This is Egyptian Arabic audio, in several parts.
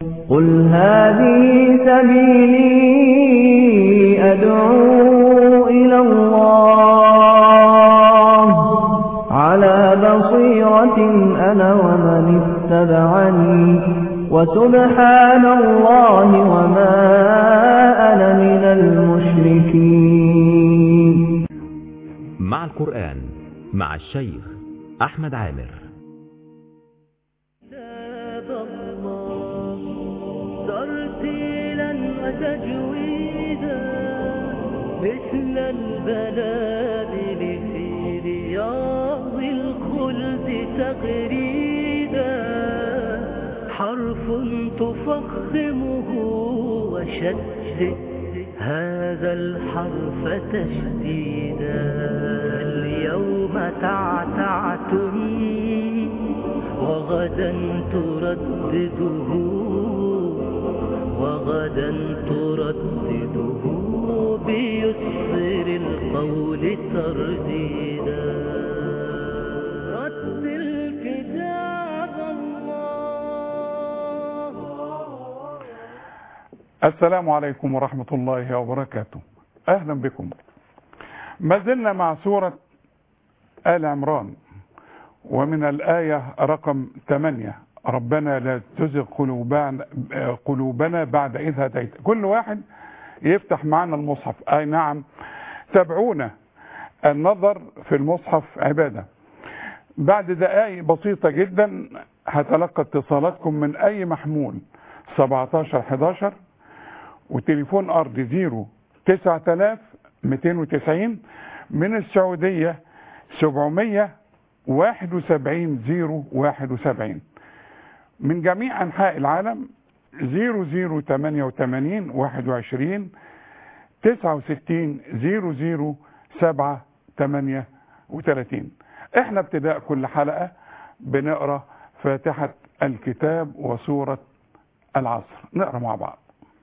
قل هذه سبيلي أدعو إلى الله على بصيرة أنا ومن اتبعني وسبحان الله وما أنا من المشركين مع القرآن مع الشيخ أحمد عامر كتاب الله ترتيلا وتجويدا مثل البلابل في رياض الخلد تغريدا حرف تفخمه وشدد هذا الحرف تشديدا اليوم تعتعتم وغدا تردده وغدا تردده بيسر القول ترديدا رتل كتاب الله السلام عليكم ورحمة الله وبركاته أهلا بكم ما زلنا مع سورة آل عمران ومن الآية رقم 8 ربنا لا تزغ قلوبنا, قلوبنا بعد إذ هديت كل واحد يفتح معنا المصحف أي نعم تابعونا النظر في المصحف عبادة بعد دقائق بسيطة جدا هتلقى اتصالاتكم من أي محمول 17 11 وتليفون أرضي 0 9000 290 من السعودية 700 71 0 71 من جميع أنحاء العالم 0088 21 69 00 7 38 احنا ابتداء كل حلقة بنقرأ فاتحة الكتاب وسورة العصر نقرأ مع بعض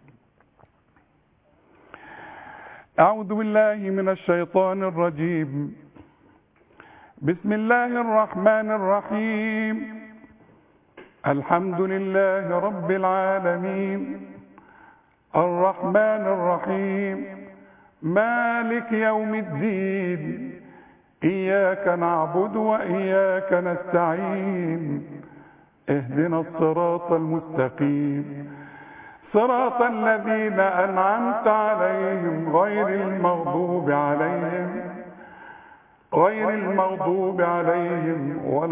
أعوذ بالله من الشيطان الرجيم بسم الله الرحمن الرحيم الحمد لله رب العالمين الرحمن الرحيم مالك يوم الدين إياك نعبد وإياك نستعين اهدنا الصراط المستقيم صراط الذين أنعمت عليهم غير المغضوب عليهم غير المغضوب عليهم ولا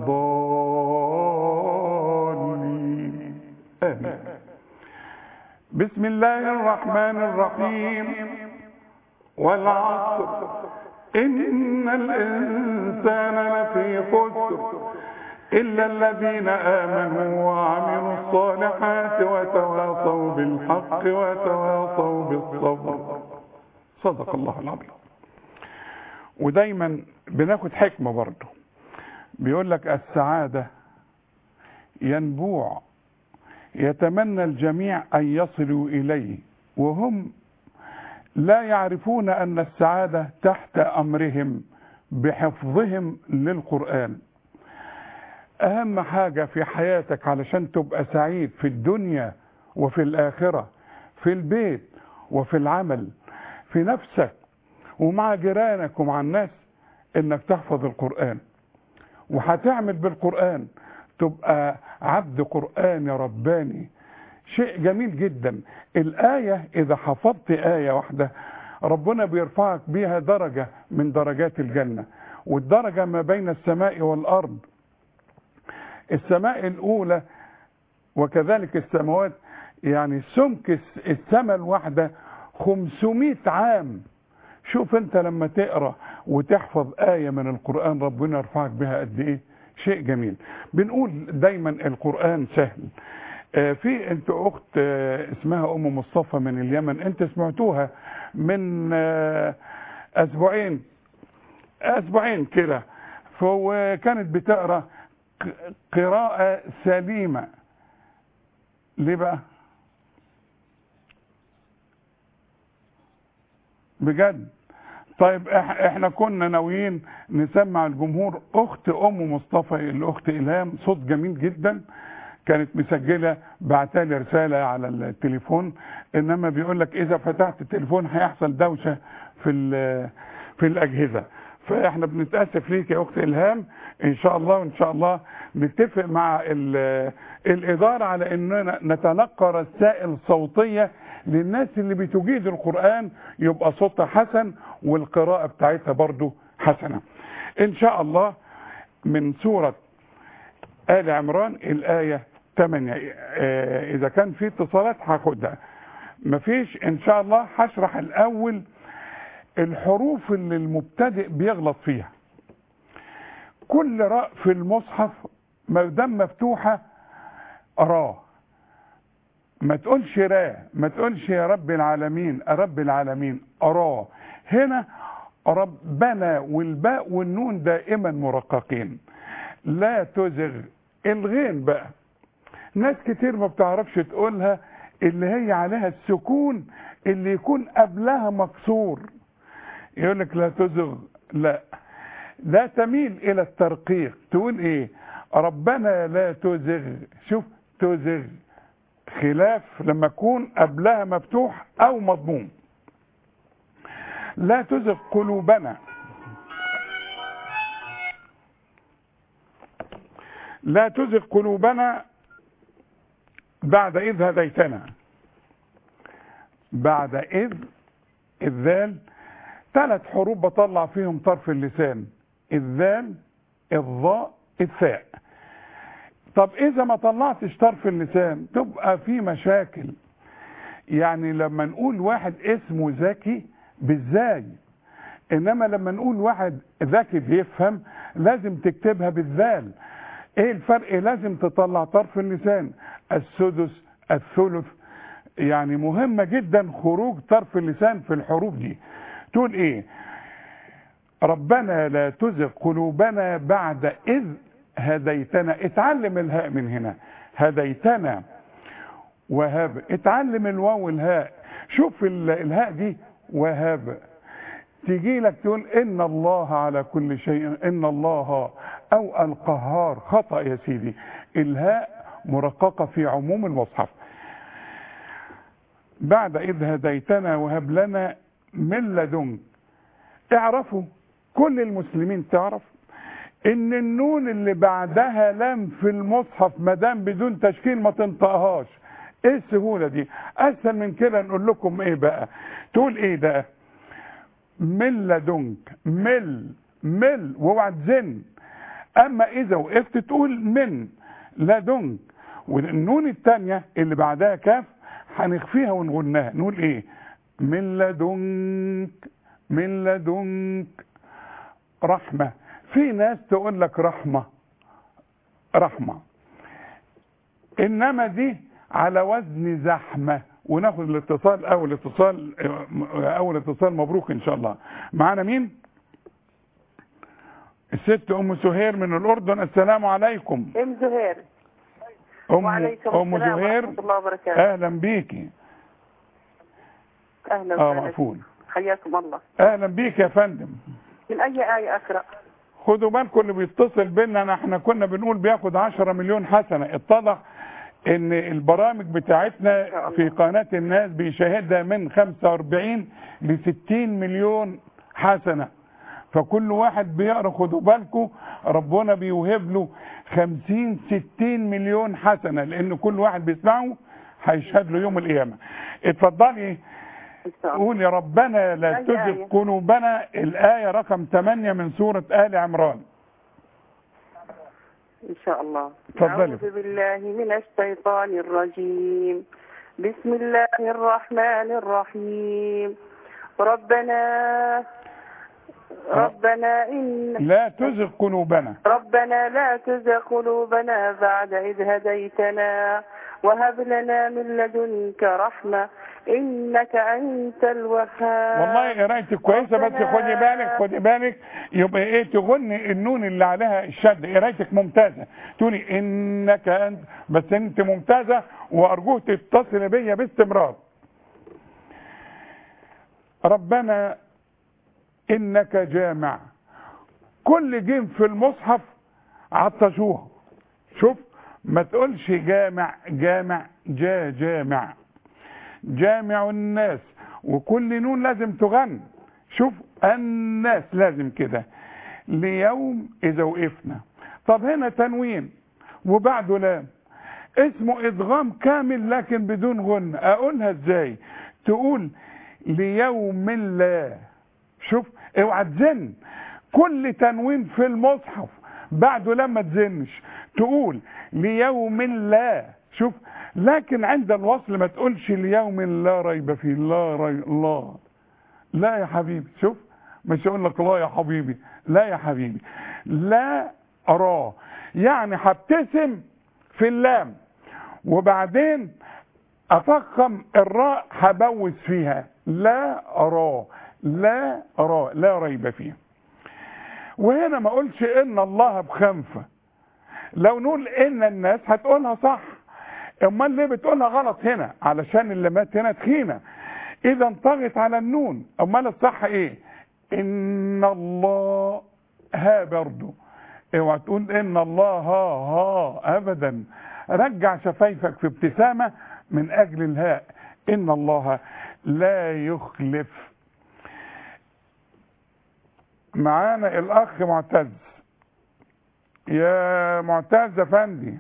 الضالين آمين بسم الله الرحمن الرحيم والعصر إن الإنسان لفي خسر إلا الذين آمنوا وعملوا الصالحات وتواصوا بالحق وتواصوا بالصبر صدق الله العظيم ودايما بناخد حكمة برضه بيقول لك السعادة ينبوع يتمنى الجميع أن يصلوا إليه وهم لا يعرفون أن السعادة تحت أمرهم بحفظهم للقرآن أهم حاجة في حياتك علشان تبقى سعيد في الدنيا وفي الآخرة في البيت وفي العمل في نفسك ومع جيرانك ومع الناس انك تحفظ القرآن وهتعمل بالقرآن تبقى عبد قرآني رباني شيء جميل جدا الآية إذا حفظت آية واحدة ربنا بيرفعك بيها درجة من درجات الجنة والدرجة ما بين السماء والأرض السماء الأولى وكذلك السماوات يعني سمك السماء الواحدة 500 عام شوف انت لما تقرا وتحفظ آية من القرآن ربنا يرفعك بها قد ايه شيء جميل بنقول دايما القرآن سهل آه في انت اخت آه اسمها ام مصطفى من اليمن انت سمعتوها من آه اسبوعين اسبوعين كده فكانت بتقرا قراءة سليمة ليه بقى بجد طيب احنا كنا ناويين نسمع الجمهور اخت ام مصطفى الاخت الهام صوت جميل جدا كانت مسجله بعتها لي رساله على التليفون انما بيقول لك اذا فتحت التليفون هيحصل دوشه في ال- في الاجهزه فاحنا بنتاسف ليك يا اخت الهام ان شاء الله وان شاء الله نتفق مع ال- الاداره على اننا نتلقى رسائل صوتيه للناس اللي بتجيد القران يبقى صوتها حسن والقراءه بتاعتها برضو حسنه ان شاء الله من سوره آل عمران الآية 8 آه، إذا كان في اتصالات هاخدها مفيش إن شاء الله هشرح الأول الحروف اللي المبتدئ بيغلط فيها كل راء في المصحف ما دام مفتوحة را ما تقولش را ما تقولش يا رب العالمين رب العالمين را هنا ربنا والباء والنون دائما مرققين لا تزغ الغين بقى ناس كتير ما بتعرفش تقولها اللي هي عليها السكون اللي يكون قبلها مكسور يقول لك لا تزغ لا لا تميل الى الترقيق تقول ايه ربنا لا تزغ شوف تزغ خلاف لما يكون قبلها مفتوح او مضموم لا تزغ قلوبنا لا تزغ قلوبنا بعد إذ هديتنا بعد إذ الذال ثلاث حروف بطلع فيهم طرف اللسان الذال الضاء الثاء طب إذا ما طلعتش طرف اللسان تبقى في مشاكل يعني لما نقول واحد اسمه ذكي بالزاي انما لما نقول واحد ذكي بيفهم لازم تكتبها بالذال ايه الفرق لازم تطلع طرف اللسان السدس الثلث يعني مهمة جدا خروج طرف اللسان في الحروف دي تقول ايه ربنا لا تزغ قلوبنا بعد اذ هديتنا اتعلم الهاء من هنا هديتنا وهاب اتعلم الواو والهاء شوف ال- الهاء دي وهاب تيجي لك تقول ان الله على كل شيء ان الله او القهار خطا يا سيدي الهاء مرققه في عموم المصحف بعد اذ هديتنا وهب لنا من لدنك اعرفوا كل المسلمين تعرف ان النون اللي بعدها لام في المصحف ما دام بدون تشكيل ما تنطقهاش ايه السهوله دي اسهل من كده نقول لكم ايه بقى تقول ايه ده من لدنك مل مل واوعى تزن اما اذا وقفت تقول من لدنك والنون الثانيه اللي بعدها كاف هنخفيها ونغناها نقول ايه من لدنك من لدنك رحمه في ناس تقول لك رحمه رحمه انما دي على وزن زحمه وناخد الاتصال اول اتصال اول اتصال مبروك ان شاء الله معانا مين الست ام سهير من الاردن السلام عليكم ام زهير ام وعليكم ام السلام زهير ورحمة الله وبركاته اهلا بيكي أهلا اه وسهلا مقفول حياكم الله اهلا بيك يا فندم من أي آية أقرأ خدوا بالكم اللي بيتصل بينا احنا كنا بنقول بياخد 10 مليون حسنه اتضح ان البرامج بتاعتنا في قناه الناس بيشاهدها من 45 ل 60 مليون حسنه فكل واحد بيقرا خدوا بالكم ربنا بيوهب له 50 60 مليون حسنه لان كل واحد بيسمعه هيشهد له يوم القيامه اتفضلي إن شاء الله قول يا ربنا لا أي تزغ آية؟ قلوبنا الآية رقم 8 من سورة آل عمران إن شاء الله تفضلي. أعوذ بالله من الشيطان الرجيم بسم الله الرحمن الرحيم ربنا ربنا إن لا تزغ قلوبنا ربنا لا تزغ قلوبنا بعد إذ هديتنا وهب لنا من لدنك رحمة إنك أنت الوهاب والله قرايتك كويسة بس ربنا- خدي بالك خدي بالك يبقى ايه تغني النون اللي عليها الشد قرايتك ممتازة تقولي انك انت بس انت ممتازة وارجوك تتصل بيا باستمرار ربنا انك جامع كل جيم في المصحف عطشوها شوف ما تقولش جامع جامع جا جامع جامع الناس وكل نون لازم تغن شوف الناس لازم كده ليوم اذا وقفنا طب هنا تنوين وبعده لام اسمه ادغام كامل لكن بدون غن اقولها ازاي تقول ليوم لا شوف اوعى تزن كل تنوين في المصحف بعده لما تزنش تقول ليوم لا شوف لكن عند الوصل ما تقولش ليوم لا ريب فيه لا ري لا لا يا حبيبي شوف مش اقول لك لا يا حبيبي لا يا حبيبي لا اراه يعني هبتسم في اللام وبعدين افخم الراء هبوس فيها لا اراه لا اراه لا ريب فيه وهنا ما اقولش ان الله بخنفه لو نقول ان الناس هتقولها صح امال ليه بتقولها غلط هنا علشان اللمات هنا تخينه اذا طغت على النون امال الصح ايه ان الله ها برضو اوعى تقول ان الله ها ها ابدا رجع شفايفك في ابتسامه من اجل الهاء ان الله لا يخلف معانا الاخ معتز يا معتز افندي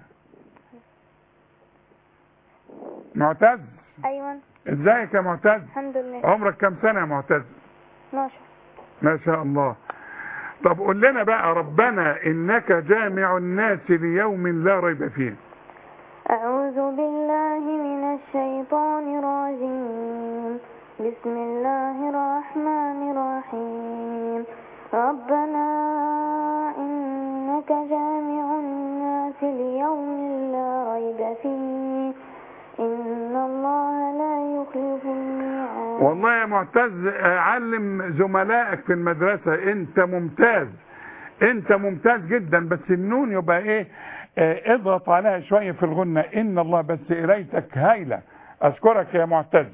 معتز ايوه ازيك يا معتز الحمد لله عمرك كم سنه يا معتز 12 ما شاء الله طب قول لنا بقى ربنا انك جامع الناس ليوم لا ريب فيه أعوذ بالله من الشيطان الرجيم بسم الله الرحمن الرحيم ربنا إنك جامع الناس ليوم لا ريب فيه إن الله لا يخلف الميعاد والله يا معتز آه، علم زملائك في المدرسة انت ممتاز انت ممتاز جدا بس النون يبقى ايه آه، اضغط عليها شوية في الغنة ان الله بس قرايتك هايلة اشكرك يا معتز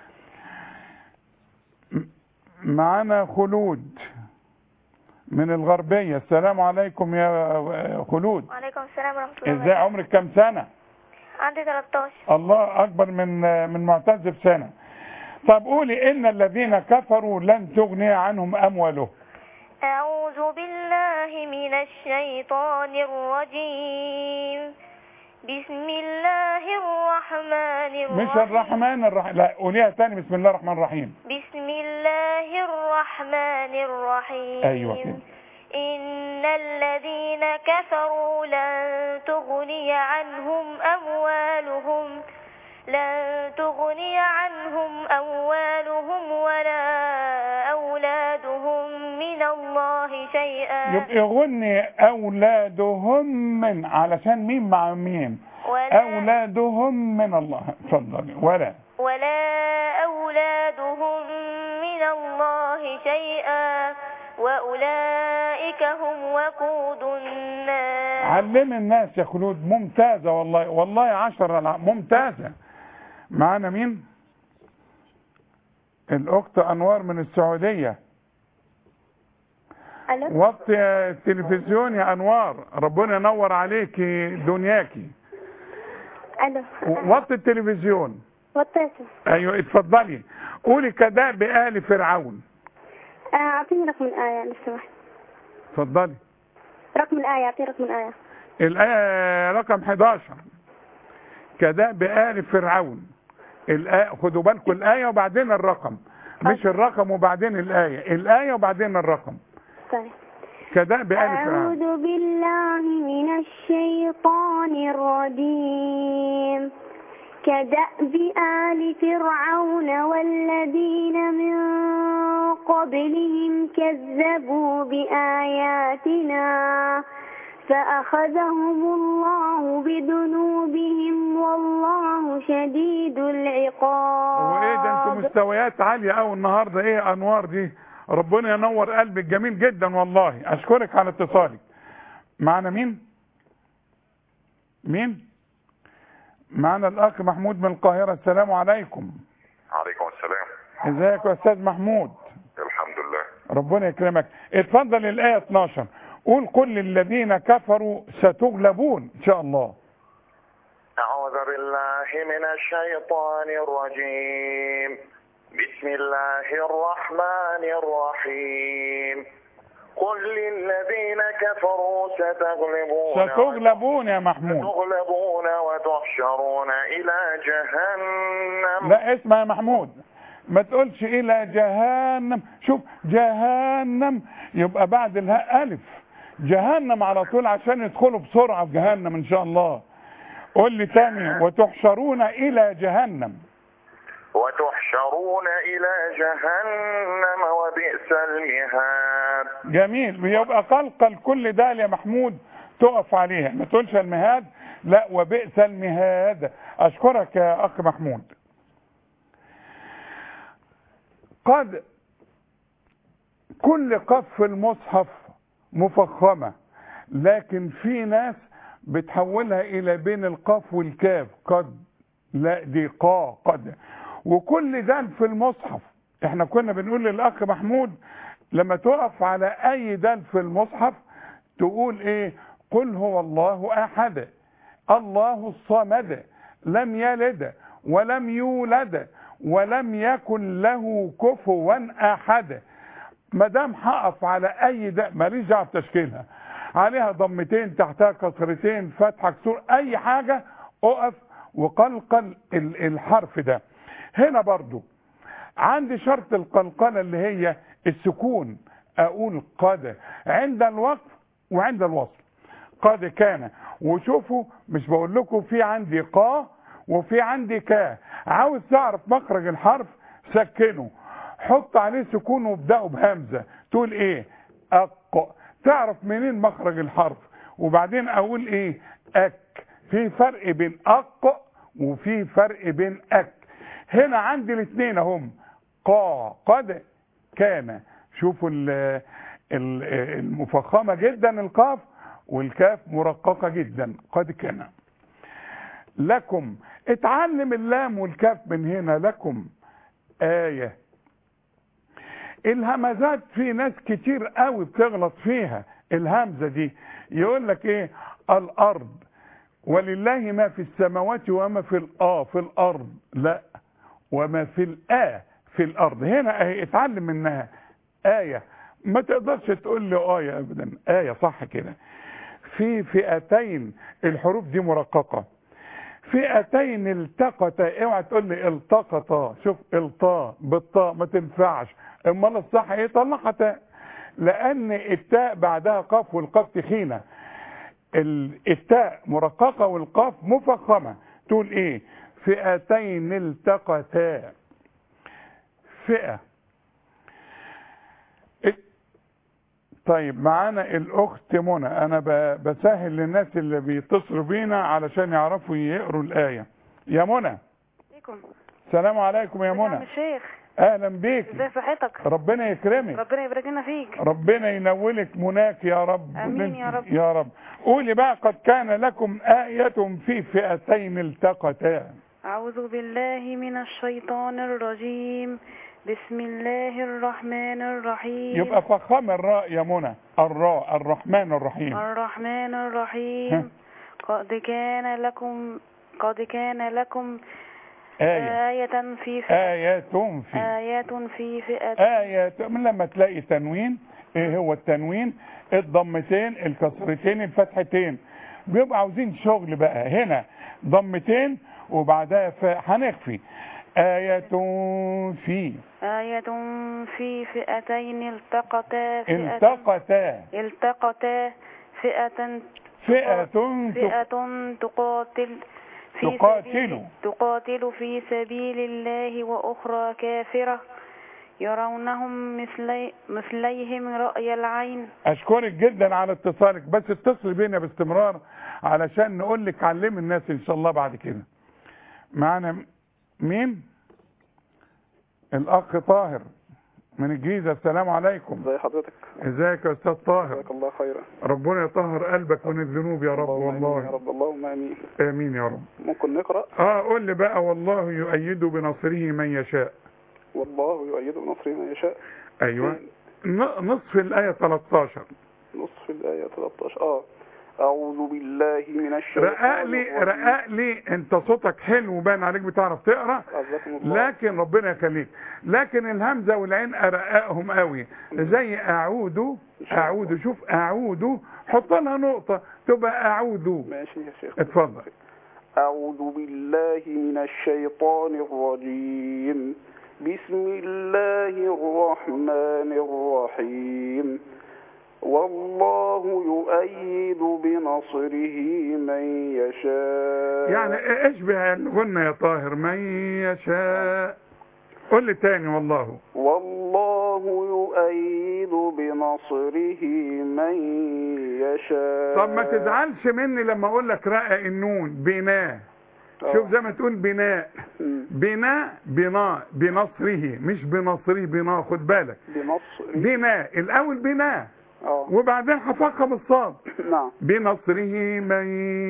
م- معانا خلود من الغربية السلام عليكم يا آه، خلود وعليكم السلام ورحمة الله ازاي عمرك كم سنة عندي 13 الله اكبر من آه، من معتز بسنة طب قولي ان الذين كفروا لن تغني عنهم اموالهم أعوذ بالله من الشيطان الرجيم بسم الله الرحمن الرحيم مش الرحمن الرحيم لا قوليها تاني بسم الله الرحمن الرحيم بسم الله الرحمن الرحيم أيوة كده. إن الذين كفروا لن تغني عنهم أموالهم لن تغني عنهم أموالهم ولا أولادهم من الله شيئا يبقى يغني اولادهم من علشان مين مع مين ولا, اولادهم من الله اتفضلي ولا ولا أولادهم من الله شيئا وأولئك هم وقود النار علم الناس يا خلود ممتازة والله والله عشرة الع- ممتازة معانا مين الاخت انوار من السعودية ألو وطي التلفزيون يا انوار ربنا ينور عليكي دنياكي ألو وطي التلفزيون وطيته ايوه اتفضلي قولي كداء بآل فرعون أعطيني رقم الآية لو سمحت اتفضلي رقم الآية أعطيني رقم الآية الآية رقم 11 كداء بآل فرعون الآية خدوا بالكم الآية وبعدين الرقم مش الرقم وبعدين الآية الآية وبعدين الرقم طيب كداء بآل فرعون أعوذ بالله من الشيطان الرجيم كدأب آل فرعون والذين من قبلهم كذبوا بآياتنا فأخذهم الله بذنوبهم والله شديد العقاب وايه ده انتوا مستويات عالية قوي النهارده ايه انوار دي ربنا ينور قلبك جميل جدا والله اشكرك على اتصالك معنا مين مين معنا الاخ محمود من القاهرة السلام عليكم عليكم السلام ازيك يا استاذ محمود الحمد لله ربنا يكرمك اتفضل الآية 12 قول كل الذين كفروا ستغلبون إن شاء الله بالله من الشيطان الرجيم بسم الله الرحمن الرحيم قل للذين كفروا ستغلبون ستغلبون يا محمود ستغلبون وتحشرون إلى جهنم لا اسمع يا محمود ما تقولش الى جهنم شوف جهنم يبقى بعد الهاء الف جهنم على طول عشان يدخلوا بسرعة في جهنم ان شاء الله قول لي تاني وتحشرون الى جهنم وتحشرون إلى جهنم وبئس المهاد جميل يبقى قلقل كل ده يا محمود تقف عليها ما تقولش المهاد لا وبئس المهاد اشكرك يا اخ محمود قد كل قف في المصحف مفخمة لكن في ناس بتحولها الى بين القاف والكاف قد لا دي قا قد وكل ده في المصحف احنا كنا بنقول للاخ محمود لما تقف على اي دال في المصحف تقول ايه قل هو الله احد الله الصمد لم يلد ولم يولد ولم يكن له كفوا احد ما دام هقف على اي ده ماليش دعوه بتشكيلها عليها ضمتين تحتها كسرتين فتحه كسور اي حاجه اقف وقلقل ال- الحرف ده هنا برضو عندي شرط القلقله اللي هي السكون اقول قد عند الوقف وعند الوصل قد كان وشوفوا مش بقول لكم في عندي قا وفي عندي كا عاوز تعرف مخرج الحرف سكنه حط عليه سكون وابدأه بهمزة تقول ايه اق تعرف منين مخرج الحرف وبعدين اقول ايه اك في فرق بين اق وفي فرق بين اك هنا عندي الاثنين اهم قا قد كان شوفوا ال- ال- المفخمة جدا القاف والكاف مرققة جدا قد كان لكم اتعلم اللام والكاف من هنا لكم آية الهمزات في ناس كتير قوي بتغلط فيها الهمزة دي يقول لك ايه الارض ولله ما في السماوات وما في الآ في الارض لا وما في الآ في الارض هنا اهي اتعلم منها آية ما تقدرش تقول لي آية ابدا آية صح كده في فئتين الحروف دي مرققة فئتين التقتا اوعى تقول لي التقطا شوف الطاء بالطاء ما تنفعش امال الصح ايه طلعها تاء لان التاء بعدها قاف والقاف تخينه ال- التاء مرققه والقاف مفخمه تقول ايه فئتين التقتا فئه ات- طيب معانا الاخت منى انا ب- بسهل للناس اللي بيتصلوا بينا علشان يعرفوا يقروا الايه يا منى عليكم السلام عليكم يا نعم منى الشيخ اهلا بيك ازي صحتك ربنا يكرمك ربنا يبارك لنا فيك ربنا ينولك مناك يا رب آمين يا رب. يا رب قولي بقى قد كان لكم آية في فئتين التقتا أعوذ بالله من الشيطان الرجيم بسم الله الرحمن الرحيم يبقى فخام الراء يا منى الراء الرحمن الرحيم الرحمن ها. الرحيم قد كان لكم قد كان لكم آية آية في فئة آية في آيات في فئة آية من لما تلاقي تنوين ايه هو التنوين الضمتين الكسرتين الفتحتين بيبقى عاوزين شغل بقى هنا ضمتين وبعدها ف- هنخفي آية في آية في فئتين التقتا فئة التقتا التقتا فئة فئة تق- فئة تقاتل في تقاتل. سبيل تقاتل في سبيل الله وأخرى كافرة يرونهم مثلي مثليهم رأي العين اشكرك جدا على اتصالك بس اتصل بينا باستمرار علشان نقول لك علم الناس ان شاء الله بعد كده معنا م- مين الاخ طاهر من الجيزه السلام عليكم ازي حضرتك ازيك يا استاذ طاهر جزاك الله خيرا ربنا يطهر قلبك من الذنوب يا رب اللهم آمين يا والله رب اللهم امين امين يا رب ممكن نقرا اه قول لي بقى والله يؤيد بنصره من يشاء والله يؤيد بنصره من يشاء ايوه ن- نصف الايه 13 نصف الآية 13 اه أعوذ بالله من الشيطان رقق لي الرجيم. رقق لي انت صوتك حلو وبان عليك بتعرف تقرا عزكم الله لكن ربنا يخليك لكن الهمزه والعين ارققهم قوي زي اعود اعود شوف اعود حط لها نقطه تبقى اعود ماشي يا شيخ اتفضل أعوذ بالله من الشيطان الرجيم بسم الله الرحمن الرحيم والله يؤيد بنصره من يشاء يعني اشبه الغنى يا طاهر من يشاء قول لي تاني والله والله يؤيد بنصره من يشاء طب ما تزعلش مني لما اقول لك رقق النون بناء شوف زي ما تقول بناء مم. بناء بناء بنصره مش بنصره بناء خد بالك بنصره بناء الاول بناء اه وبعدين هفخم الصاد نعم بنصره من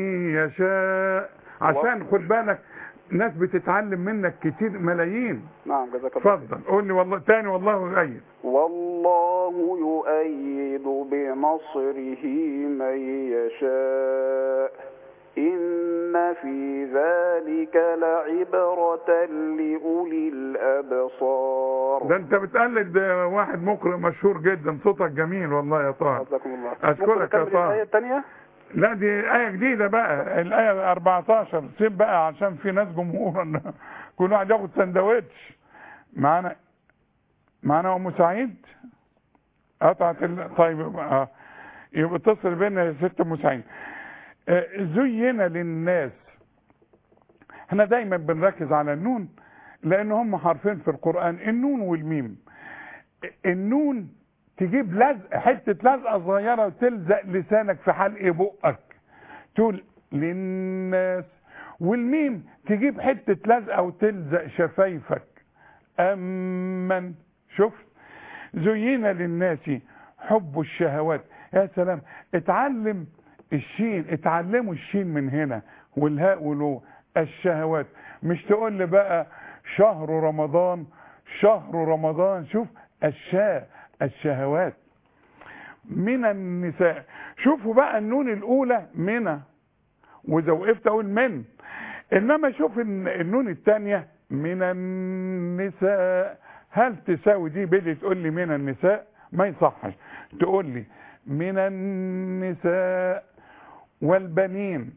يشاء عشان خد بالك ناس بتتعلم منك كتير ملايين نعم جزاك الله خير. اتفضل قول لي والله تاني والله غير والله يؤيد بنصره من يشاء إن في ذلك لعبرة لأولي الأبصار ده انت بتقلد واحد مقرئ مشهور جدا صوتك جميل والله يا طه جزاكم الله أشكرك ممكن يا أكمل طه. الآية الثانية لا دي آية جديدة بقى الآية 14 سيب بقى عشان في ناس جمهور كل واحد ياخد سندوتش معانا معانا أم سعيد قطعت ال... طيب يبقى آه. يبقى اتصل بينا يا ست أم سعيد آه، زين للناس احنا دايما بنركز على النون لأن هم حرفين في القرآن النون والميم النون تجيب لزق حته لزقه صغيره وتلزق لسانك في حلق بقك تقول للناس والميم تجيب حته لزقه وتلزق شفايفك امن شفت زين للناس حب الشهوات يا سلام اتعلم الشين اتعلموا الشين من هنا والهاء والو الشهوات مش تقول لي بقى شهر رمضان شهر رمضان شوف الشاء الشهوات من النساء شوفوا بقى النون الاولى من واذا وقفت اقول من انما شوف الن- النون الثانيه من النساء هل تساوي دي بدي تقول لي من النساء ما يصحش تقول لي من النساء والبنين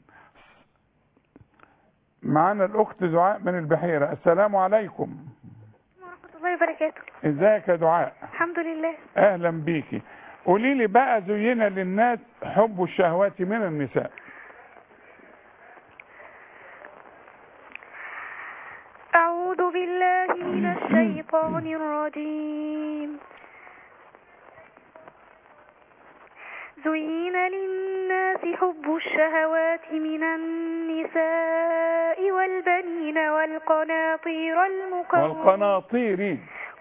معانا الاخت دعاء من البحيره السلام عليكم ورحمة الله وبركاته ازيك يا دعاء الحمد لله اهلا بيكي قولي لي بقى زين للناس حب الشهوات من النساء أعوذ بالله من الشيطان الرجيم زين للناس حب الشهوات من النساء والبنين والقناطير المقنطرة والقناطير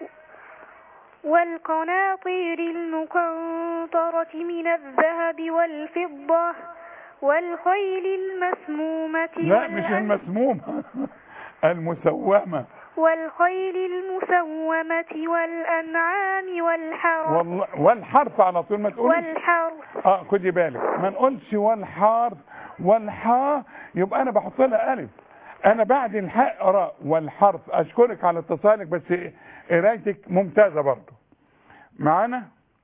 والقناطير المقنطرة من الذهب والفضة والخيل المسمومة لا مش والأن- المسمومة المسومة والخيل المسومة والأنعام والحرث والله والحرف على طول ما تقولش والحرث اه خدي بالك ما نقولش والحرف والحاء يبقى انا بحط لها الف انا بعد الحاء اقرا والحرف اشكرك على اتصالك بس قرايتك ممتازه برضه معانا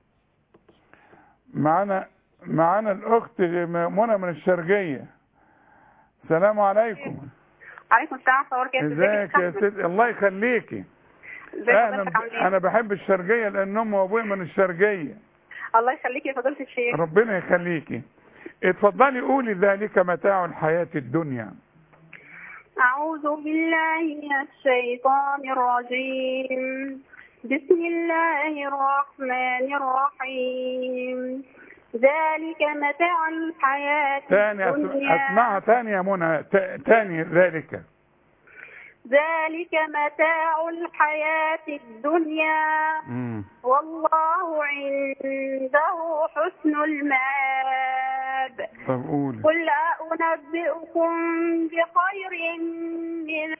معانا معانا الاخت منى من الشرقيه السلام عليكم عليكم السلام ورحمة الله وبركاته ازيك يا ست الله يخليكي ازيك اهلا حضرتك عامل ايه؟ انا بحب الشرقيه لان امي وابويا من الشرقيه الله يخليك يا فضيلة الشيخ ربنا يخليكي اتفضلي قولي ذلك متاع الحياة الدنيا أعوذ بالله من الشيطان الرجيم بسم الله الرحمن الرحيم ذلك متاع الحياة تاني أس- الدنيا اسمعها تاني يا منى ت- تاني ذلك ذلك متاع الحياة الدنيا والله عنده حسن المآب طب قولي قل أنبئكم بخير من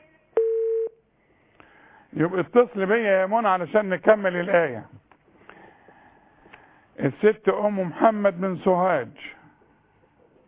يبقى اتصل بيا يا منى علشان نكمل الآية الست أم محمد من سوهاج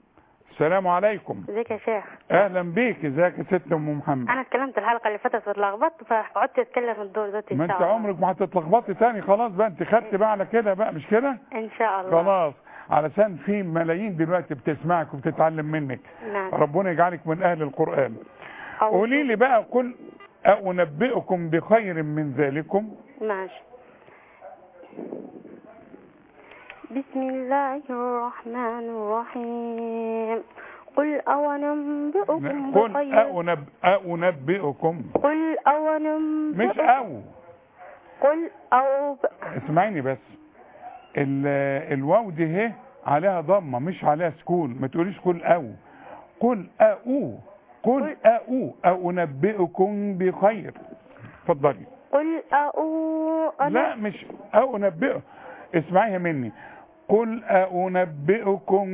السلام عليكم ازيك يا شيخ اهلا بيك ازيك يا ست ام محمد انا اتكلمت الحلقه اللي فاتت واتلخبطت فقعدت اتكلم الدور دلوقتي ما ان انت شاء الله عمرك ما هتتلخبطي تاني خلاص بقى انت خدت بقى على كده بقى مش كده ان شاء الله خلاص علشان في ملايين دلوقتي بتسمعك وبتتعلم منك نعم ربنا يجعلك من اهل القرآن أو- قولي لي بقى قل أنبئكم بخير من ذلكم ماشي بسم الله الرحمن الرحيم قل أونبئكم قل بخير أنب... أنبئكم قل أونبئكم مش أو قل أو اسمعيني بس ال... الواو دي هي عليها ضمة مش عليها سكون ما تقوليش قل أو قل أو قل أو أو أنبئكم بخير اتفضلي قل أو لا مش أو أنبئ اسمعيها مني قل أنبئكم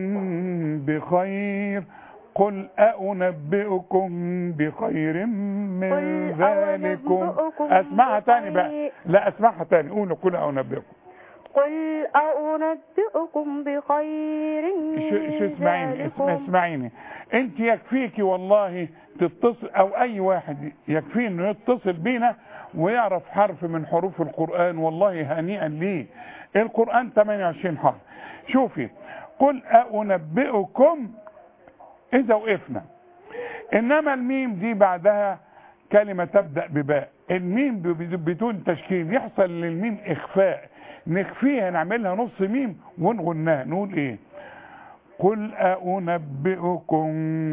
بخير قل أنبئكم بخير من قل ذلكم أنبئكم اسمعها تاني بقى بخير. لا اسمعها تاني قولوا قل أنبئكم قل أنبئكم بخير من شو شو اسمعيني اسم- ذلكم اسمعيني انت يكفيكي والله تتصل او اي واحد يكفيه انه يتصل بينا ويعرف حرف من حروف القرآن والله هنيئا ليه القرآن 28 حرف شوفي قل أنبئكم إذا وقفنا إنما الميم دي بعدها كلمة تبدأ بباء الميم ب- بدون تشكيل يحصل للميم إخفاء نخفيها نعملها نص ميم ونغناها نقول إيه قل أنبئكم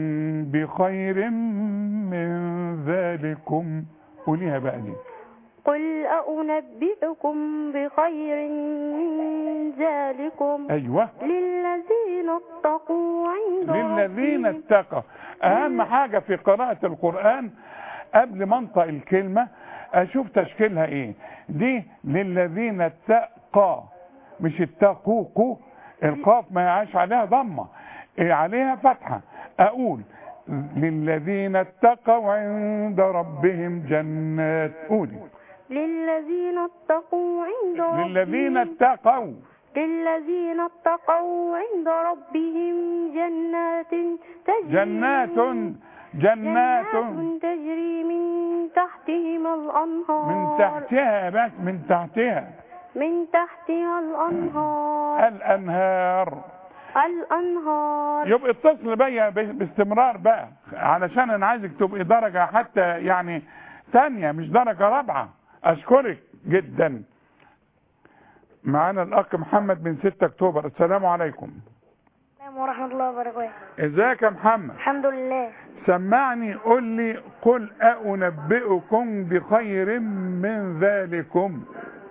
بخير من ذلكم قوليها بقى دي قل أنبئكم بخير من ذلكم أيوة للذين اتقوا عند للذين ربهم اتقوا اهم حاجة في قراءة القرآن قبل ما انطق الكلمة اشوف تشكيلها ايه دي للذين اتقى مش اتقوا القاف ما يعاش عليها ضمة إيه عليها فتحة اقول للذين اتقوا عند ربهم جنات قولي للذين اتقوا عند ربهم للذين اتقوا للذين اتقوا عند ربهم جنات تجري جنات من جنات جنات تجري من تحتهم الأنهار من تحتها بس من تحتها من تحتها الأنهار الانهار الأنهار يبقى اتصل بيا ب- باستمرار بقى علشان انا عايزك تبقي درجة حتى يعني ثانية مش درجة رابعة اشكرك جدا معانا الاخ محمد من 6 اكتوبر السلام عليكم السلام ورحمة الله وبركاته ازيك يا محمد الحمد لله سمعني قل لي قل أنبئكم بخير من ذلكم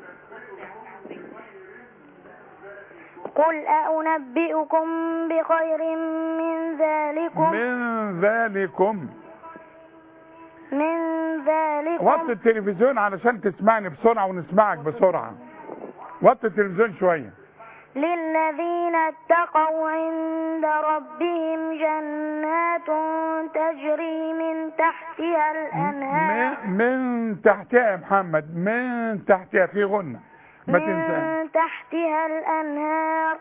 قل أنبئكم بخير من ذلكم من ذلكم من ذلكم وطي التلفزيون علشان تسمعني بسرعة ونسمعك بسرعة وطي التلفزيون شوية للذين اتقوا عند ربهم جنات تجري من تحتها الأنهار من, من تحتها يا محمد من تحتها في غنة ما تنساش من تحتها الأنهار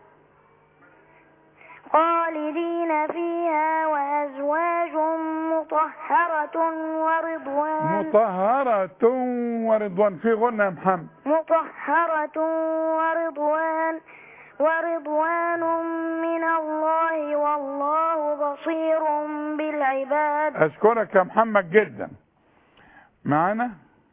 خالدين فيها وأزواج مطهرة ورضوان مطهرة ورضوان في غنة يا محمد مطهرة ورضوان ورضوان من الله والله بصير بالعباد اشكرك يا محمد جدا معانا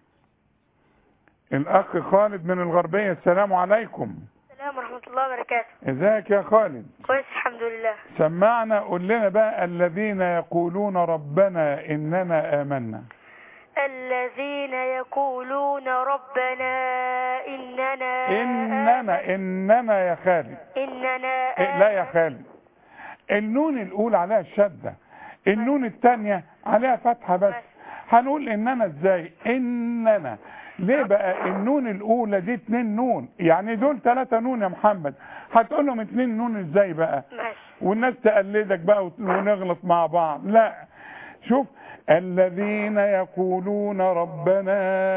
الاخ خالد من الغربية السلام عليكم السلام ورحمة الله وبركاته ازيك يا خالد كويس الحمد لله سمعنا قول لنا بقى الذين يقولون ربنا اننا امنا الذين يقولون ربنا إننا اننا اننا يا خالد إننا إيه لا يا خالد النون الاولى عليها الشدة النون الثانية عليها فتحة بس هنقول اننا ازاي اننا ليه بقى النون الاولى دي اتنين نون يعني دول ثلاثة نون يا محمد هتقول لهم اتنين نون ازاي بقى ماشي والناس تقلدك بقى وت- ونغلط مع بعض لا شوف الذين يقولون ربنا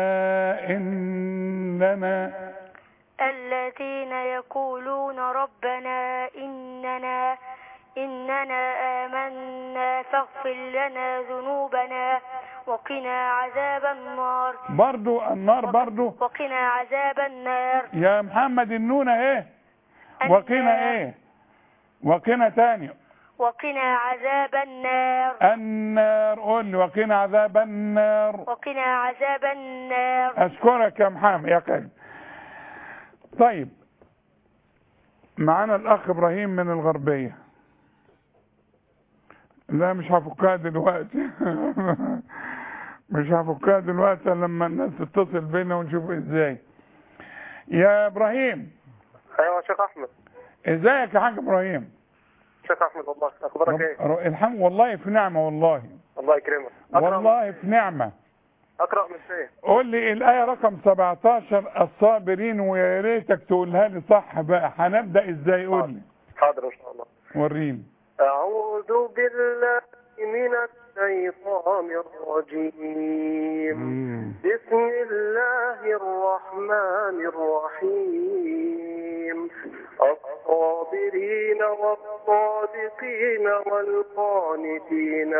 اننا الذين يقولون ربنا إننا إننا آمنا فاغفر لنا ذنوبنا وقنا عذاب النار برضو النار برضو وقنا عذاب النار يا محمد النونة ايه وقنا ايه وقنا تاني وقنا عذاب النار النار قول لي وقنا عذاب النار وقنا عذاب النار اشكرك يا محمد يا قلب طيب معانا الاخ ابراهيم من الغربيه لا مش هفكها دلوقتي مش هفكها دلوقتي إلا لما الناس تتصل بينا ونشوف ازاي يا ابراهيم ايوه يا شيخ احمد ازيك يا حاج ابراهيم شيخ احمد والله اخبارك ايه رب- الحمد والله في نعمه والله الله يكرمك اقرا والله في نعمه اقرا من فين قول لي الآية رقم 17 الصابرين ويا ريتك تقولها لي صح بقى هنبدأ ازاي قول لي حاضر ان شاء الله وريني اعوذ بالله من الشيطان الرجيم بسم الله الرحمن الرحيم الصابرين والصادقين والقانتين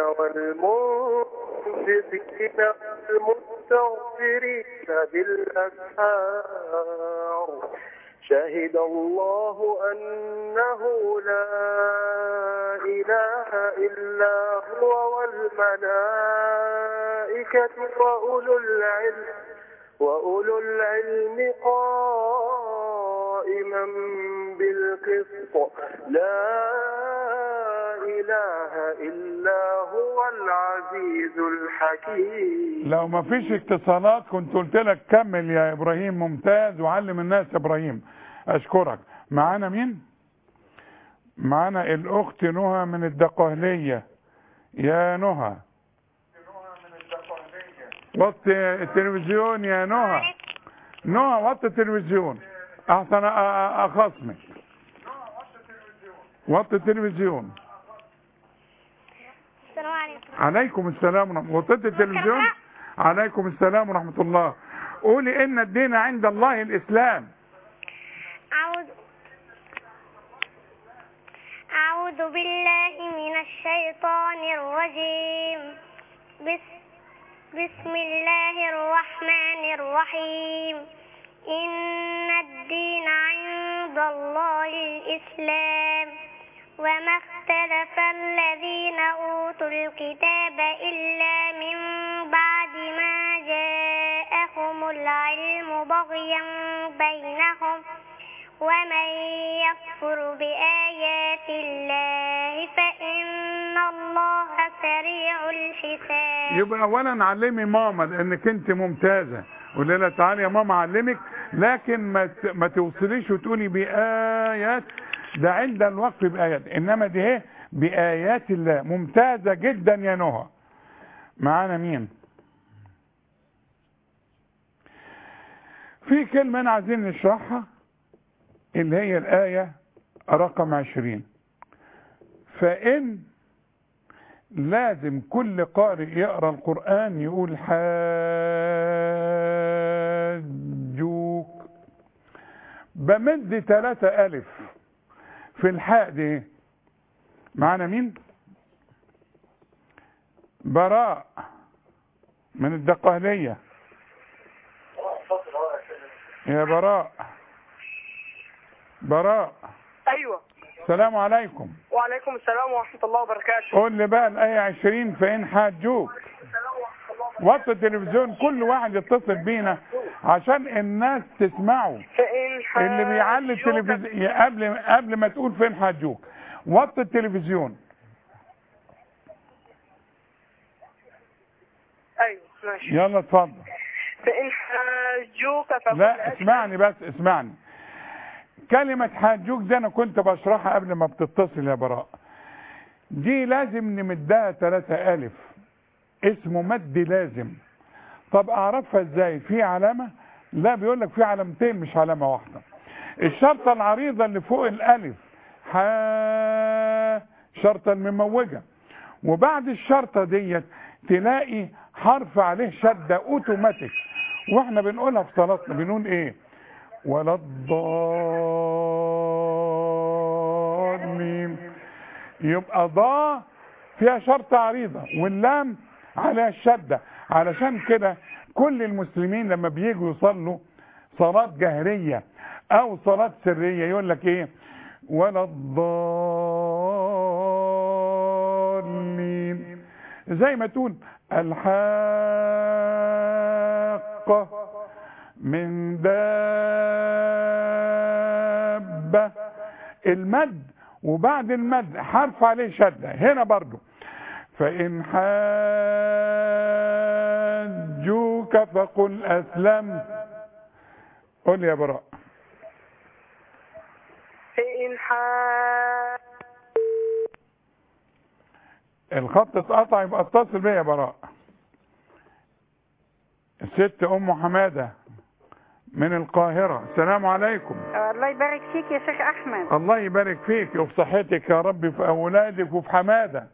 والمنفقين والمستغفرين بالأسحار شهد الله أنه لا إله إلا هو والملائكة وأولو العلم وأولو العلم قائما بالقسط لا إله إلا هو العزيز الحكيم لو ما فيش اتصالات كنت قلت لك كمل يا ابراهيم ممتاز وعلم الناس يا ابراهيم اشكرك معانا مين معانا الاخت نهى من الدقهلية يا نهى وطي التلفزيون يا نهى نهى وطي التلفزيون احسن أ- أ- اخصمك وطي التلفزيون السلام عليكم عليكم السلام ورحمة وطيت التلفزيون عليكم السلام ورحمة الله قولي إن الدين عند الله الإسلام أعوذ أعوذ بالله من الشيطان الرجيم بس بسم الله الرحمن الرحيم إن الدين عند الله الإسلام وما اختلف الذين أوتوا الكتاب إلا من بعد ما جاءهم العلم بغيا بينهم ومن يكفر بآيات الله فإن الله سريع الحساب يبقى أولا علمي ماما لأنك أنت ممتازة قولي لها تعالي يا ماما أعلمك لكن ما ت- ما توصليش وتقولي بآيات ده عند الوقف بآيات إنما دي ايه بآيات الله ممتازة جدا يا نهى معانا مين في كلمة أنا عايزين نشرحها اللي هي الآية رقم عشرين فإن لازم كل قارئ يقرأ القرآن يقول حاجوك بمد ثلاثة ألف في الحاء دي معانا مين براء من الدقهلية يا براء براء ايوه السلام عليكم وعليكم السلام ورحمه الله وبركاته قول لي بقى الآية 20 فإن حاجوك وطي التلفزيون كل واحد يتصل بينا عشان الناس تسمعه فإن اللي بيعلي التلفزيون قبل قبل ما تقول فين حاجوك وطي التلفزيون ايوه ماشي يلا اتفضل فإن حاجوك فقل لا اسمعني بس اسمعني كلمة حاجوك دي انا كنت بشرحها قبل ما بتتصل يا براء دي لازم نمدها ثلاثة ألف اسمه مد لازم طب اعرفها ازاي في علامة لا بيقول لك في علامتين مش علامة واحدة الشرطة العريضة اللي فوق الألف ح شرطة المموجة وبعد الشرطة ديت تلاقي حرف عليه شدة اوتوماتيك واحنا بنقولها في صلاتنا بنقول ايه ولا الضالين يبقى ضاء فيها شرط عريضة واللام عليها الشدة علشان كده كل المسلمين لما بييجوا يصلوا صلاة جهرية أو صلاة سرية يقول لك إيه ولا الضالين زي ما تقول الحاقة من دابة المد وبعد المد حرف عليه شدة هنا برضو فإن حاجوك فقل أسلمت قل يا براء فإن حا الخط اتقطع يبقى اتصل بيا يا براء الست ام حماده من القاهره السلام عليكم الله يبارك فيك يا شيخ احمد الله يبارك فيك وفي صحتك يا رب في اولادك وفي حماده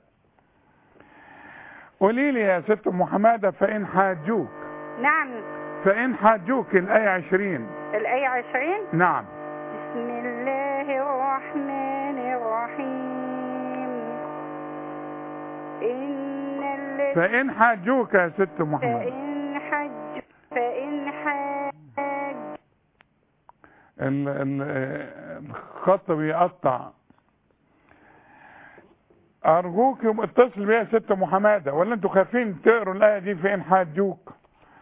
قولي لي يا ست ام حماده فان حاجوك نعم فان حاجوك الايه 20 الايه 20 نعم بسم الله الرحمن الرحيم إن الذين فان حاجوك يا ست ام حماده فإن حج فإن حاج ال- ال- الخط بيقطع ارجوك يبقى اتصل بيا يا ست ام حماده ولا انتوا خايفين تقروا الايه دي فين حاجوك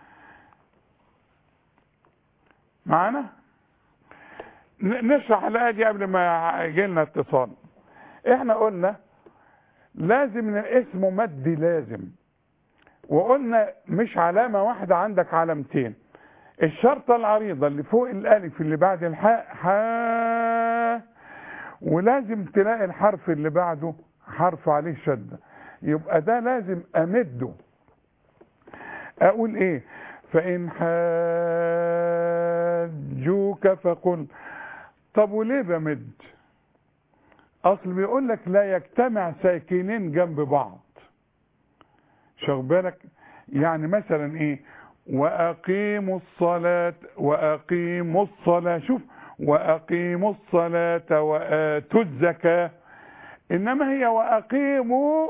معانا ن- نشرح الايه دي قبل ما يجي لنا اتصال احنا قلنا لازم اسمه مد لازم وقلنا مش علامه واحده عندك علامتين الشرطة العريضة اللي فوق الألف اللي بعد الحاء حاء ولازم تلاقي الحرف اللي بعده حرف عليه شدة يبقى ده لازم أمده أقول إيه فإن حاجوك فقل طب وليه بمد أصل بيقول لك لا يجتمع ساكنين جنب بعض شوف بالك يعني مثلا ايه واقيموا الصلاة واقيموا الصلاة شوف واقيموا الصلاة واتوا الزكاة انما هي واقيموا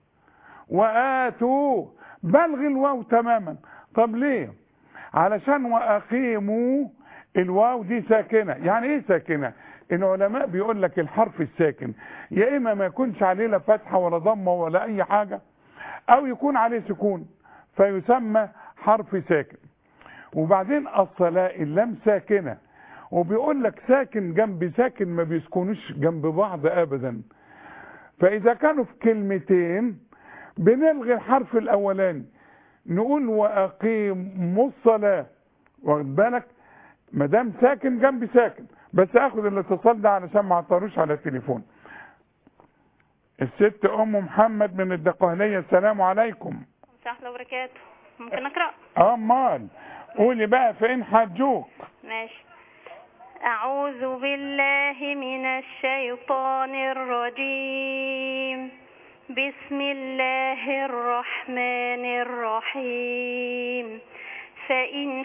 واتوا بلغ الواو تماما طب ليه علشان واقيموا الواو دي ساكنة يعني ايه ساكنة العلماء بيقول لك الحرف الساكن يا اما ما يكونش عليه لا فتحة ولا ضمة ولا اي حاجة او يكون عليه سكون فيسمى حرف ساكن وبعدين الصلاة اللام ساكنة وبيقول لك ساكن جنب ساكن ما بيسكنوش جنب بعض ابدا فاذا كانوا في كلمتين بنلغي الحرف الاولاني نقول واقيموا الصلاة واخد بالك ما دام ساكن جنب ساكن بس اخد الاتصال ده علشان ما عطروش على التليفون الست ام محمد من الدقهلية السلام عليكم ورحمة الله وبركاته ممكن أقرأ امال قولي بقى فين حجوك ماشي أعوذ بالله من الشيطان الرجيم بسم الله الرحمن الرحيم فإن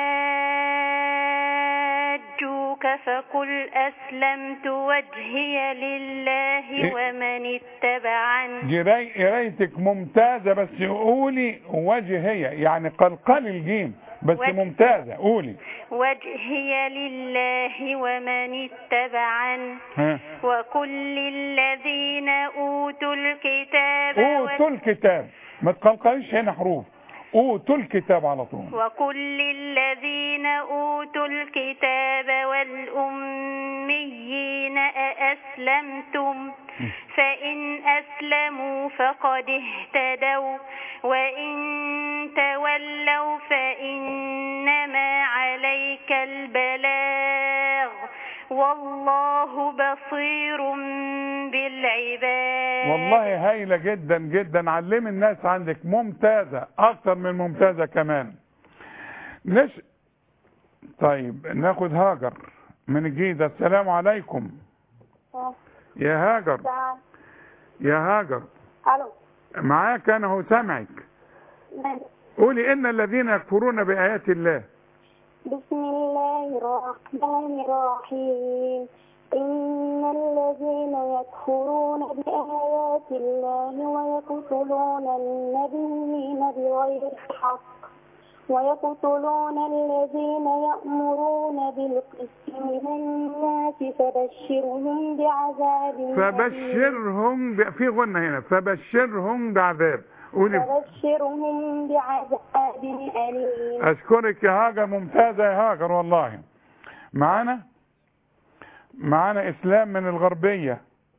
حاجوك فقل أسلمت وجهي لله إيه؟ ومن اتبعني جراي قرايتك ممتازة بس قولي وجهية يعني قلقل الجيم بس وجه. ممتازة قولي وجهي لله ومن اتبعن ها. وكل الذين أوتوا الكتاب اوتوا الكتاب ما تقلقليش هنا حروف اوتوا الكتاب على طول وكل الذين أوتوا الكتاب والأميين أأسلمتم فإن أسلموا فقد اهتدوا وإن تولوا فإنما عليك البلاغ والله بصير بالعباد والله هايلة جدا جدا علمي الناس عندك ممتازة اكتر من ممتازة كمان نش طيب ناخد هاجر من الجيزة السلام عليكم يا هاجر يا هاجر الو معاك انا هو سامعك قولي ان الذين يكفرون بآيات الله بسم الله الرحمن الرحيم إن الذين يكفرون بآيات الله ويقتلون النبيين بغير الحق ويقتلون الذين يأمرون بالقسط من الناس فبشرهم بعذاب أليم فبشرهم ب... في غنة هنا فبشرهم بعذاب قولي فبشرهم بعذاب أليم اشكرك يا هاجر ممتازة يا هاجر والله معانا معانا اسلام من الغربية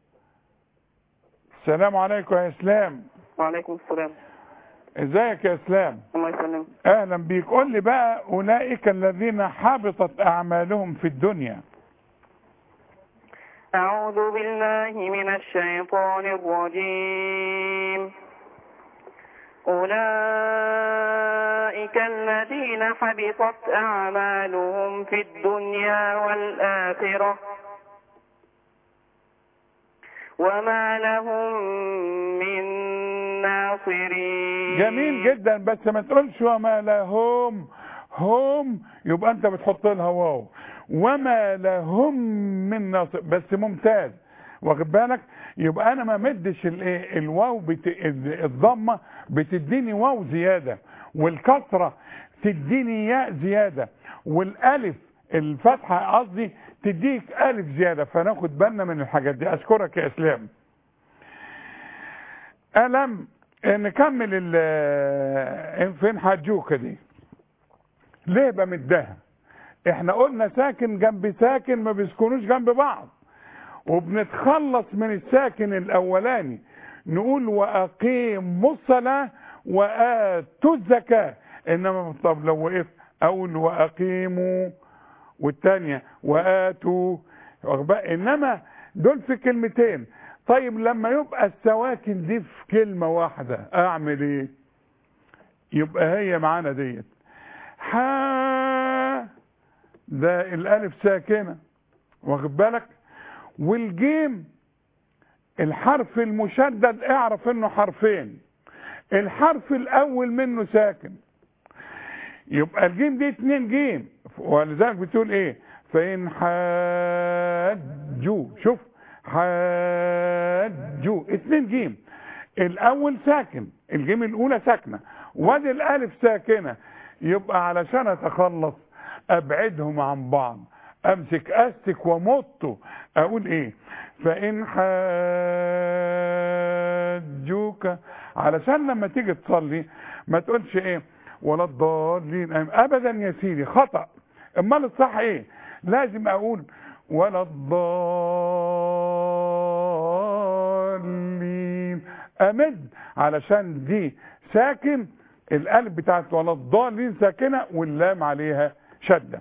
السلام عليكم يا اسلام وعليكم السلام ازيك يا اسلام الله يسلمك اهلا بيك قول لي بقى اولئك الذين حبطت اعمالهم في الدنيا أعوذ بالله من الشيطان الرجيم أولئك الذين حبطت أعمالهم في الدنيا والآخرة وما لهم من ناصرين جميل جدا بس ما تقولش وما لهم هم يبقى انت بتحط لها واو وما لهم من ناصر بس ممتاز واخد بالك يبقى انا ما مدش الايه الواو بت... الضمه بتديني واو زياده والكسره تديني ياء زياده والالف الفتحه قصدي تديك الف زياده فناخد بالنا من الحاجات دي اشكرك يا اسلام الم نكمل ال فين حجوكه دي ليه بمدها احنا قلنا ساكن جنب ساكن ما بيسكنوش جنب بعض وبنتخلص من الساكن الاولاني نقول واقيموا الصلاه واتوا الزكاه انما طب لو وقف اقول واقيموا والثانيه واتوا انما دول في كلمتين طيب لما يبقى السواكن دي في كلمه واحده اعمل ايه يبقى هي معانا ديت حا ده الالف ساكنه واخد بالك والجيم الحرف المشدد اعرف انه حرفين الحرف الاول منه ساكن يبقى الجيم دي اتنين جيم ولذلك بتقول ايه فان حاجوا شوف حاجوا اتنين جيم الاول ساكن الجيم الاولى ساكنه وادي الالف ساكنه يبقى علشان اتخلص ابعدهم عن بعض امسك استك ومطه اقول ايه فان حاجوك علشان لما تيجي تصلي ما تقولش ايه ولا الضالين ابدا يا سيدي خطا امال الصح ايه لازم اقول ولا الضالين امد علشان دي ساكن الالف بتاعت ولا الضالين ساكنه واللام عليها شده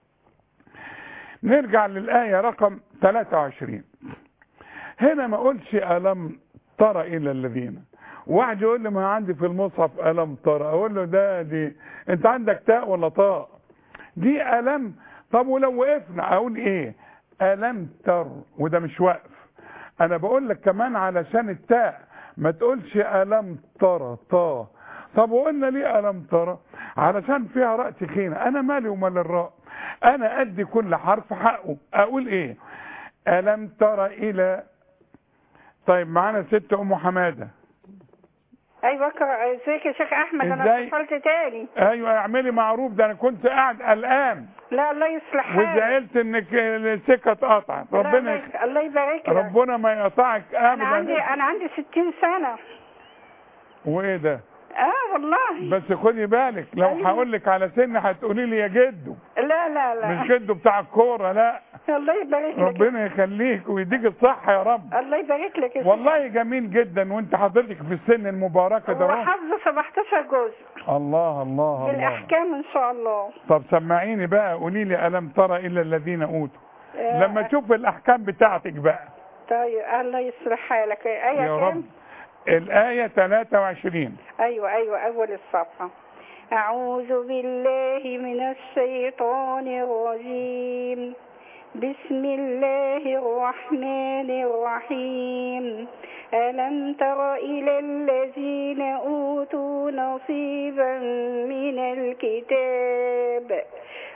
نرجع للآية رقم 23 هنا ما قلش ألم ترى إلى الذين واحد يقول لي ما عندي في المصحف ألم ترى أقول له ده دي أنت عندك تاء ولا طاء دي ألم طب ولو وقفنا أقول إيه ألم تر وده مش وقف أنا بقول لك كمان علشان التاء ما تقولش ألم ترى طا طب وقلنا ليه ألم ترى علشان فيها راء تخينة أنا مالي ومال الراء انا ادي كل حرف حقه اقول ايه الم ترى الى طيب معانا ست ام حماده ايوه اقرا ازيك يا شيخ احمد انا إزاي؟ اتصلت تاني ايوه اعملي معروف ده انا كنت قاعد قلقان لا الله يصلح حالك وزعلت انك السكه اتقطعت لا، ربنا الله يخ- الله يبارك لك ربنا ما يقطعك انا عندي ابدا انا عندي 60 سنه وايه ده اه والله بس خدي بالك لو أيوة. هقول لك على سن هتقولي لي يا جدو لا لا لا مش جدو بتاع الكوره لا الله يبارك لك ربنا يخليك ويديك الصحه يا رب الله يبارك لك يا والله جميل جدا وانت حضرتك في السن المباركه ده اهو. وحافظه 17 جزء الله الله الله بالاحكام ان شاء الله طب سمعيني بقى قولي لي الم ترى الا الذين اوتوا آه، لما تشوف الاحكام بتاعتك بقى طيب الله يصلح حالك ايه يا كام رب الايه 23 ايوه ايوه اول الصفحه اعوذ بالله من الشيطان الرجيم بسم الله الرحمن الرحيم ألم تر إلى الذين أوتوا نصيبا من الكتاب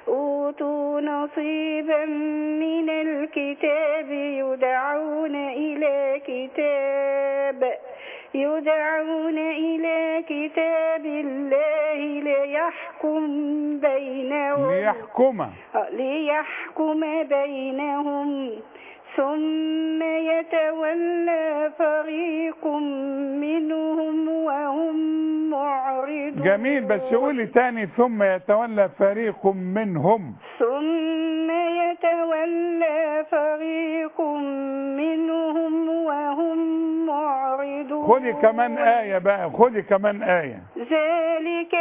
أوتوا نصيبا من الكتاب يدعون إلى كتاب يدعون إلى كتاب الله ليحكم بينهم ليحكم ليحكم بينهم ثم يتولى فريق منهم وهم معرضون جميل بس قولي تاني ثم يتولى فريق منهم ثم يتولى فريق منهم وهم معرضون خدي كمان آية بقى خدي كمان آية ذلك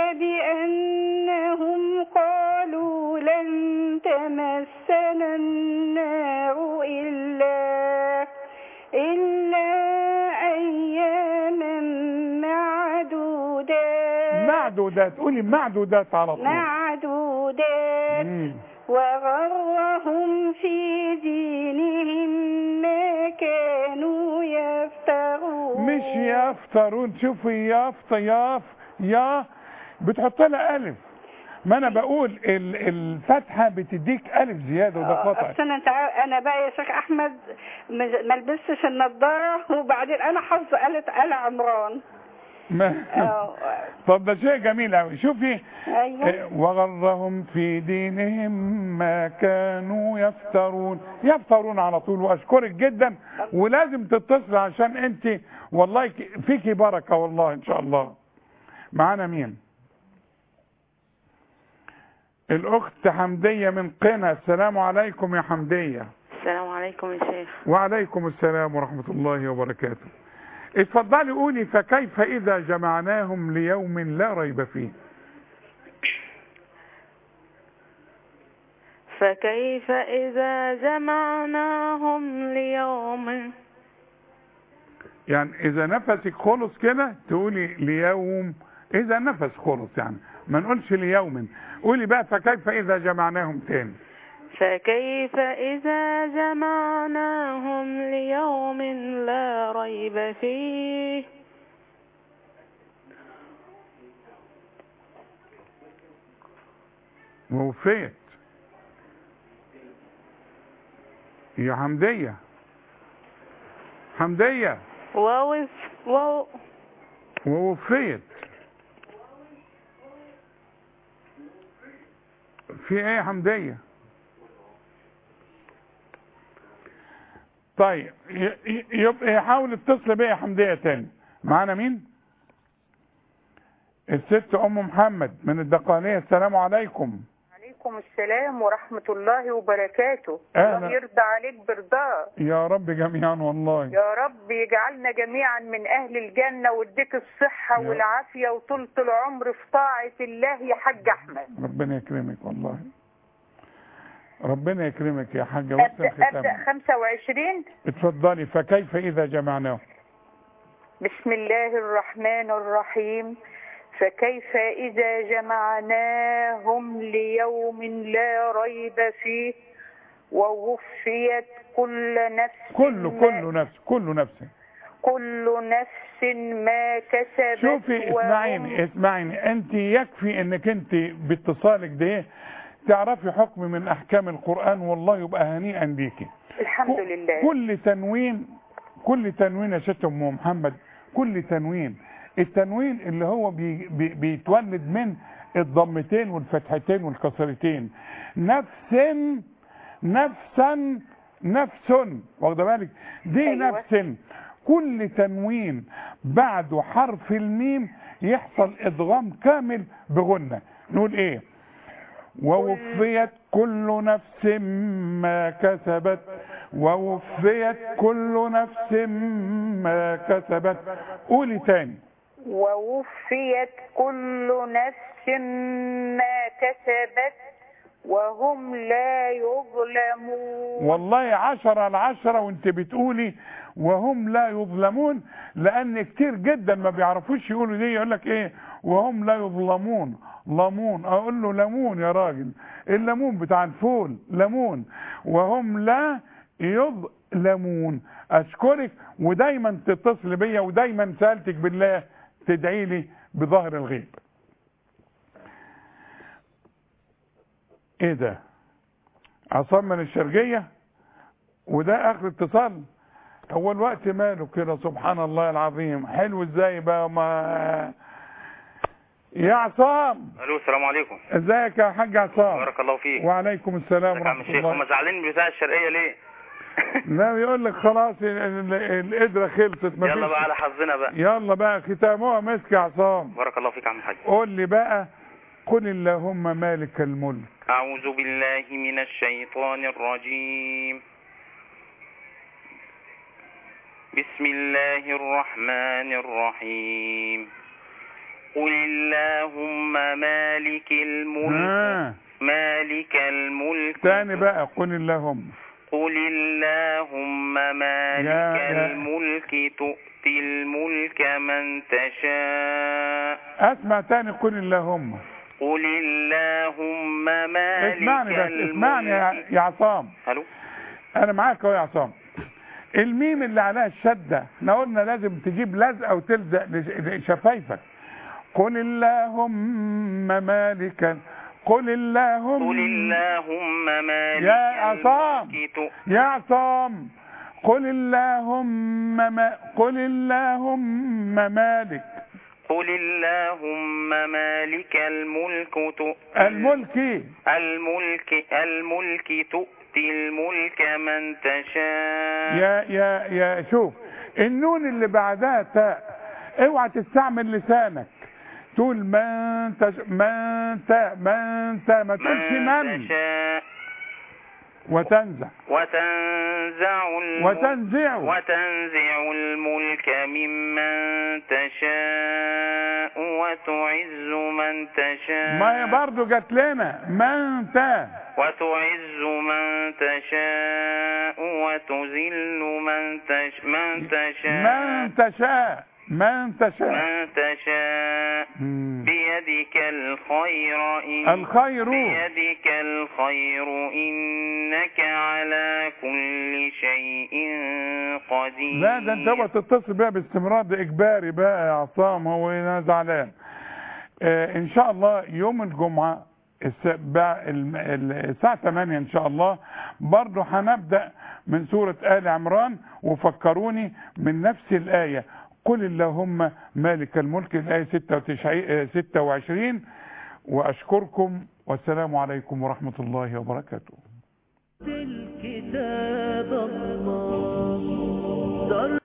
بأنهم قالوا لن تمسنا النار إلا إلا أياما معدودات معدودات قولي معدودات على طول معدودات مم. وغرهم في دينهم ما كانوا يفترون مش يفترون شوفي يافط ياف يا بتحط لها ألف ما أنا بقول ال- الفتحة بتديك ألف زيادة وده خطأ اصل انا انت عارف- انا بقى يا شيخ احمد ما ما لبستش النضاره وبعدين انا حافظه آلة آل عمران ما آه. طب ده شيء جميل قوي شوفي ايوه آه، وغرهم في دينهم ما كانوا يفترون يفترون على طول واشكرك جدا ولازم تتصل عشان انت والله ك- فيكي بركه والله ان شاء الله معانا مين الاخت حمديه من قنا السلام عليكم يا حمديه السلام عليكم يا شيخ وعليكم السلام ورحمه الله وبركاته اتفضلي قولي فكيف اذا جمعناهم ليوم لا ريب فيه فكيف إذا جمعناهم ليوم يعني اذا نفسك خلص كده تقولي ليوم اذا نفس خلص يعني ما نقولش ليوم قولي بقى فكيف اذا جمعناهم تاني فكيف إذا جمعناهم ليوم لا ريب فيه ووفيت يا حمدية حمدية ووف و ووفيت في ايه يا حمدية طيب ي- ي- يبقى حاول اتصل بيا يا حمدية تاني معانا مين الست ام محمد من الدقانية السلام عليكم عليكم السلام ورحمة الله وبركاته أهلا. الله يرضى عليك برضاه يا رب جميعا والله يا رب يجعلنا جميعا من أهل الجنة ويديك الصحة يا- والعافية وطولة العمر في طاعة الله يا حاج أحمد ربنا يكرمك والله ربنا يكرمك يا حاجة أبدأ, وحسن أبدأ ختام 25 اتفضلي فكيف إذا جمعناه بسم الله الرحمن الرحيم فكيف إذا جمعناهم ليوم لا ريب فيه ووفيت كل نفس كله ما- كله نفس كله نفس كل نفس ما كسبت شوفي وهم- اسمعيني اسمعيني انت يكفي انك انت باتصالك ده تعرفي حكم من احكام القرآن والله يبقى هنيئا بيكي الحمد لله كل تنوين كل تنوين يا ست ام محمد كل تنوين التنوين اللي هو بي بي بيتولد من الضمتين والفتحتين والكسرتين نفس نفسا نفس واخده بالك دي أيوة. نفس كل تنوين بعده حرف الميم يحصل ادغام كامل بغنة نقول ايه ووفيت كل نفس ما كسبت ووفيت كل نفس ما كسبت قولي تاني ووفيت كل نفس ما كسبت وهم لا يظلمون والله عشرة على عشرة وانت بتقولي وهم لا يظلمون لان كتير جدا ما بيعرفوش يقولوا دي يقول لك ايه وهم لا يظلمون لمون اقول له ليمون يا راجل الليمون بتاع الفول ليمون وهم لا يظلمون اشكرك ودايما تتصل بيا ودايما سالتك بالله تدعي لي بظهر الغيب ايه ده عصام من الشرقية وده اخر اتصال هو الوقت ماله كده سبحان الله العظيم حلو ازاي بقى ما يا عصام الو السلام عليكم ازيك يا حاج عصام بارك الله فيك وعليكم السلام ازيك يا عم ورحمة الشيخ هم الله زعلانين بتاع الشرقيه ليه لا يقول لك خلاص ال- ال- القدرة خلصت يلا مفيش بقى على حظنا بقى يلا بقى ختامها مسك يا عصام بارك الله فيك يا عم الحاج قول لي بقى قل اللهم مالك الملك أعوذ بالله من الشيطان الرجيم بسم الله الرحمن الرحيم قل اللهم مالك الملك ها مالك الملك تاني بقى قل اللهم قل اللهم مالك يا- يا- الملك تؤتي الملك من تشاء اسمع تاني قل اللهم قل اللهم مالك اسمعني بس الملك اسمعني يا يا عصام الو انا معاك اهو يا عصام الميم اللي عليها الشدة احنا قلنا لازم تجيب لزقة وتلزق لش- شفايفك قل اللهم مالك قل اللهم قل اللهم مالك يا عصام الملك تؤتي يا عصام قل اللهم ما قل اللهم مالك قل اللهم مالك الملك تؤتي الملك الملك الملك تؤتي الملك من تشاء يا يا يا شوف النون اللي بعدها تاء اوعى تستعمل لسانك تقول من تش من تا من تا ما تقولش من من تشاء وتنزع وتنزع الملك وتنزع وتنزع الملك ممن تشاء وتعز من تشاء ما هي برضه جات لنا من تا وتعز من تشاء وتذل من تش من تشاء من تشاء من تشاء من تشاء مم. بيدك الخير إن الخير بيدك الخير إنك على كل شيء قدير لا ده انت بقى تتصل بيها باستمرار ده اجباري بقى يا عصام هو انا زعلان آه ان شاء الله يوم الجمعه الس- بع- الم- ال- الساعة 8 إن شاء الله برضو هنبدأ من سورة آل عمران وفكروني من نفس الآية قل اللهم مالك الملك الآية 96 26 وأشكركم والسلام عليكم ورحمة الله وبركاته الكتاب الله